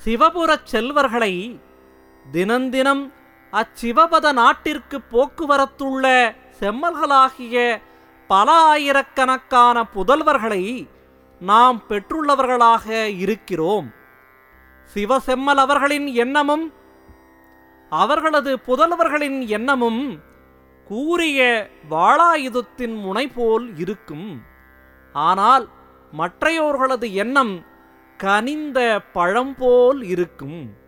சிவபுரச் செல்வர்களை தினந்தினம் அச்சிவபத நாட்டிற்கு போக்குவரத்துள்ள செம்மல்களாகிய பல ஆயிரக்கணக்கான புதல்வர்களை நாம் பெற்றுள்ளவர்களாக இருக்கிறோம் சிவசெம்மல் அவர்களின் எண்ணமும் அவர்களது புதல்வர்களின் எண்ணமும் கூறிய வாளாயுதத்தின் முனை போல் இருக்கும் ஆனால் மற்றையோர்களது எண்ணம் கனிந்த பழம் போல் இருக்கும்